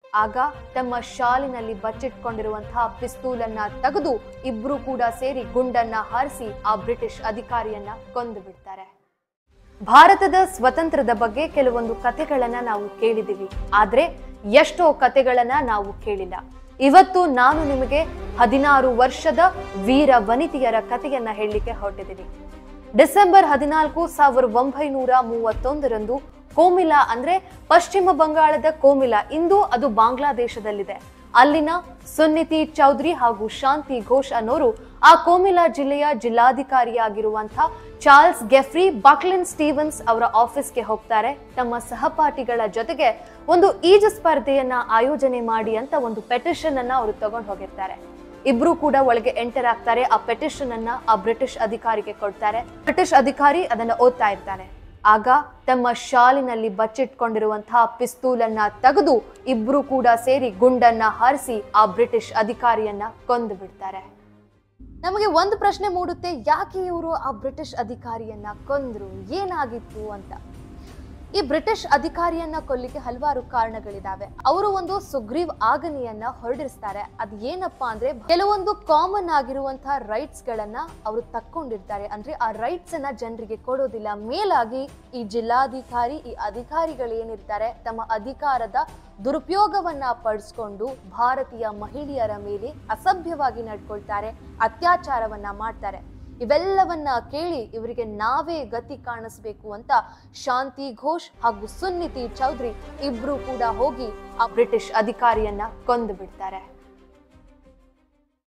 ಆಗ ತಮ್ಮ ಶಾಲಿನಲ್ಲಿ ಬಚ್ಚಿಟ್ಕೊಂಡಿರುವಂತಹ ಪಿಸ್ತೂಲನ್ನ ತೆಗೆದು ಇಬ್ರು ಕೂಡ ಸೇರಿ ಗುಂಡನ್ನ ಹಾರಿಸಿ ಆ ಬ್ರಿಟಿಷ್ ಅಧಿಕಾರಿಯನ್ನ ಕೊಂದು ಬಿಡ್ತಾರೆ ಭಾರತದ ಸ್ವತಂತ್ರದ ಬಗ್ಗೆ ಕೆಲವೊಂದು ಕಥೆಗಳನ್ನ ನಾವು ಕೇಳಿದೀವಿ ಆದ್ರೆ ಎಷ್ಟೋ ಕಥೆಗಳನ್ನ ನಾವು ಕೇಳಿಲ್ಲ ಇವತ್ತು ನಾನು ನಿಮಗೆ ಹದಿನಾರು ವರ್ಷದ ವೀರ ವನಿತೆಯರ ಕಥೆಯನ್ನ ಹೇಳಲಿಕ್ಕೆ ಹೊರಟಿದ್ದೀನಿ ಡಿಸೆಂಬರ್ ಹದಿನಾಲ್ಕು ಸಾವಿರದ ಒಂಬೈನೂರ ಮೂವತ್ತೊಂದರಂದು ಕೋಮಿಲಾ ಅಂದ್ರೆ ಪಶ್ಚಿಮ ಬಂಗಾಳದ ಕೋಮಿಲಾ ಇಂದು ಅದು ಬಾಂಗ್ಲಾದೇಶದಲ್ಲಿದೆ ಅಲ್ಲಿನ ಸುನ್ನಿತಿ ಚೌಧರಿ ಹಾಗೂ ಶಾಂತಿ ಘೋಷ್ ಅನ್ನೋರು ಆ ಕೋಮಿಲಾ ಜಿಲ್ಲೆಯ ಜಿಲ್ಲಾಧಿಕಾರಿಯಾಗಿರುವಂತಹ ಚಾರ್ಲ್ಸ್ ಗೆಫ್ರಿ ಬಕ್ಲಿನ್ ಸ್ಟೀವನ್ಸ್ ಅವರ ಆಫೀಸ್ಗೆ ಹೋಗ್ತಾರೆ ತಮ್ಮ ಸಹಪಾಠಿಗಳ ಜೊತೆಗೆ ಒಂದು ಈಜು ಸ್ಪರ್ಧೆಯನ್ನ ಆಯೋಜನೆ ಮಾಡಿ ಅಂತ ಒಂದು ಪೆಟಿಷನ್ ಅನ್ನ ಅವರು ತಗೊಂಡು ಹೋಗಿರ್ತಾರೆ ಇಬ್ರು ಕೂಡ ಒಳಗೆ ಎಂಟರ್ ಆಗ್ತಾರೆ ಆ ಪೆಟಿಷನ್ ಅನ್ನ ಆ ಬ್ರಿಟಿಷ್ ಅಧಿಕಾರಿಗೆ ಕೊಡ್ತಾರೆ ಬ್ರಿಟಿಷ್ ಅಧಿಕಾರಿ ಅದನ್ನ ಓದ್ತಾ ಇರ್ತಾನೆ ಆಗ ತಮ್ಮ ಶಾಲಿನಲ್ಲಿ ಬಚ್ಚಿಟ್ಕೊಂಡಿರುವಂತಹ ಪಿಸ್ತೂಲನ್ನ ತೆಗೆದು ಇಬ್ರು ಕೂಡ ಸೇರಿ ಗುಂಡನ್ನ ಹಾರಿಸಿ ಆ ಬ್ರಿಟಿಷ್ ಅಧಿಕಾರಿಯನ್ನ ಕೊಂದು ಬಿಡ್ತಾರೆ ನಮಗೆ ಒಂದು ಪ್ರಶ್ನೆ ಮೂಡುತ್ತೆ ಯಾಕೆ ಇವರು ಆ ಬ್ರಿಟಿಷ್ ಅಧಿಕಾರಿಯನ್ನ ಕೊಂದ್ರು ಏನಾಗಿತ್ತು ಅಂತ ಈ ಬ್ರಿಟಿಷ್ ಅಧಿಕಾರಿಯನ್ನ ಕೊಲ್ಲಿಕ್ಕೆ ಹಲವಾರು ಕಾರಣಗಳಿದಾವೆ ಅವರು ಒಂದು ಸುಗ್ರೀವ್ ಆಗನಿಯನ್ನ ಹೊರಡಿಸ್ತಾರೆ ಅದ್ ಏನಪ್ಪಾ ಅಂದ್ರೆ ಕೆಲವೊಂದು ಕಾಮನ್ ಆಗಿರುವಂತಹ ರೈಟ್ಸ್ ಗಳನ್ನ ಅವರು ತಕ್ಕೊಂಡಿರ್ತಾರೆ ಅಂದ್ರೆ ಆ ರೈಟ್ಸ್ ಅನ್ನ ಜನರಿಗೆ ಕೊಡೋದಿಲ್ಲ ಮೇಲಾಗಿ ಈ ಜಿಲ್ಲಾಧಿಕಾರಿ ಈ ಅಧಿಕಾರಿಗಳು ಏನಿರ್ತಾರೆ ತಮ್ಮ ಅಧಿಕಾರದ ದುರುಪಯೋಗವನ್ನ ಪಡಿಸ್ಕೊಂಡು ಭಾರತೀಯ ಮಹಿಳೆಯರ ಮೇಲೆ ಅಸಭ್ಯವಾಗಿ ನಡ್ಕೊಳ್ತಾರೆ ಅತ್ಯಾಚಾರವನ್ನ ಮಾಡ್ತಾರೆ ಇವೆಲ್ಲವನ್ನ ಕೇಳಿ ಇವರಿಗೆ ನಾವೇ ಗತಿ ಕಾಣಿಸ್ಬೇಕು ಅಂತ ಶಾಂತಿ ಘೋಷ್ ಹಾಗೂ ಸುನ್ನಿತಿ ಚೌಧರಿ ಇಬ್ರು ಕೂಡ ಹೋಗಿ ಆ ಬ್ರಿಟಿಷ್ ಅಧಿಕಾರಿಯನ್ನ ಕೊಂದು ಬಿಡ್ತಾರೆ